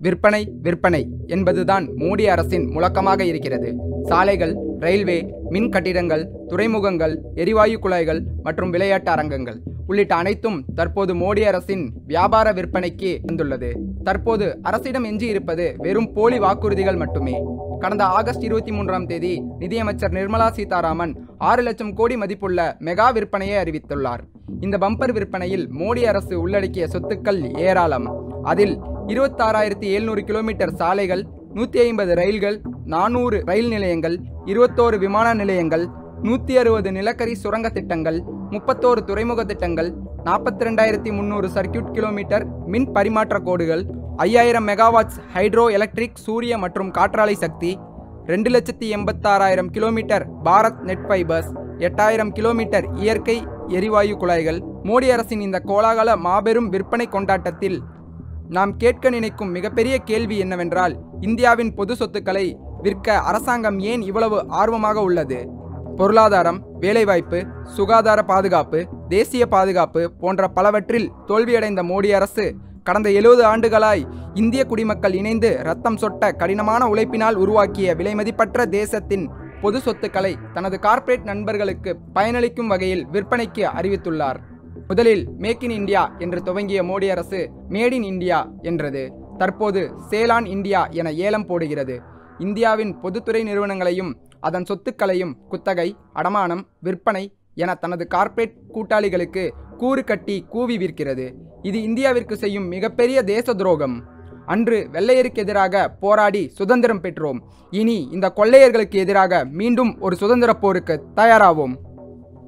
விற்பனை விற்பனை என்பதுதான் மோடி அரசின் முழக்கமாக இருக்கிறது சாலைகள் ரயில்வே மின் கட்டிடங்கள் துறைமுகங்கள் எரிவாயு குழாய்கள் மற்றும் விளையாட்டு அரங்கங்கள் உள்ளிட்ட அனைத்தும் தற்போது மோடி அரசின் வியாபார விற்பனைக்கு வந்துள்ளது தற்போது அரசிடம் எஞ்சி இருப்பது வெறும் போலி வாக்குறுதிகள் மட்டுமே கடந்த ஆகஸ்ட் இருபத்தி மூன்றாம் தேதி நிதியமைச்சர் நிர்மலா சீதாராமன் ஆறு லட்சம் கோடி மதிப்புள்ள மெகா விற்பனையை அறிவித்துள்ளார் இந்த பம்பர் விற்பனையில் மோடி அரசு உள்ளடக்கிய சொத்துக்கள் ஏராளம் அதில் இருபத்தாறாயிரத்தி எழுநூறு கிலோமீட்டர் சாலைகள் நூற்றி ஐம்பது ரயில்கள் நானூறு ரயில் நிலையங்கள் இருபத்தோரு விமான நிலையங்கள் நூற்றி அறுபது நிலக்கரி சுரங்க திட்டங்கள் முப்பத்தோரு துறைமுக திட்டங்கள் நாற்பத்தி ரெண்டாயிரத்தி முந்நூறு சர்க்கியூட் கிலோமீட்டர் மின் பரிமாற்ற கோடுகள் ஐயாயிரம் மெகாவாட்ஸ் ஹைட்ரோ எலக்ட்ரிக் சூரிய மற்றும் காற்றாலை சக்தி ரெண்டு லட்சத்தி எண்பத்தாறாயிரம் கிலோமீட்டர் பாரத் நெட் ஃபைபர்ஸ் எட்டாயிரம் கிலோமீட்டர் இயற்கை எரிவாயு குழாய்கள் மோடி அரசின் இந்த கோலாகல மாபெரும் விற்பனை கொண்டாட்டத்தில் நாம் கேட்க நினைக்கும் மிகப்பெரிய கேள்வி என்னவென்றால் இந்தியாவின் பொது சொத்துக்களை விற்க அரசாங்கம் ஏன் இவ்வளவு ஆர்வமாக உள்ளது பொருளாதாரம் வேலைவாய்ப்பு சுகாதார பாதுகாப்பு தேசிய பாதுகாப்பு போன்ற பலவற்றில் தோல்வியடைந்த மோடி அரசு கடந்த எழுபது ஆண்டுகளாய் இந்திய குடிமக்கள் இணைந்து ரத்தம் சொட்ட கடினமான உழைப்பினால் உருவாக்கிய விலைமதிப்பற்ற தேசத்தின் பொது சொத்துக்களை தனது கார்ப்பரேட் நண்பர்களுக்கு பயனளிக்கும் வகையில் விற்பனைக்கு அறிவித்துள்ளார் முதலில் மேக் இன் இந்தியா என்று துவங்கிய மோடி அரசு மேட் இன் இந்தியா என்றது தற்போது சேலான் இந்தியா என ஏலம் போடுகிறது இந்தியாவின் பொதுத்துறை நிறுவனங்களையும் அதன் சொத்துக்களையும் குத்தகை அடமானம் விற்பனை என தனது கார்ப்பரேட் கூட்டாளிகளுக்கு கூறு கட்டி கூவி விற்கிறது இது இந்தியாவிற்கு செய்யும் மிகப்பெரிய தேச துரோகம் அன்று வெள்ளையருக்கு எதிராக போராடி சுதந்திரம் பெற்றோம் இனி இந்த கொள்ளையர்களுக்கு எதிராக மீண்டும் ஒரு சுதந்திர போருக்கு தயாராவோம்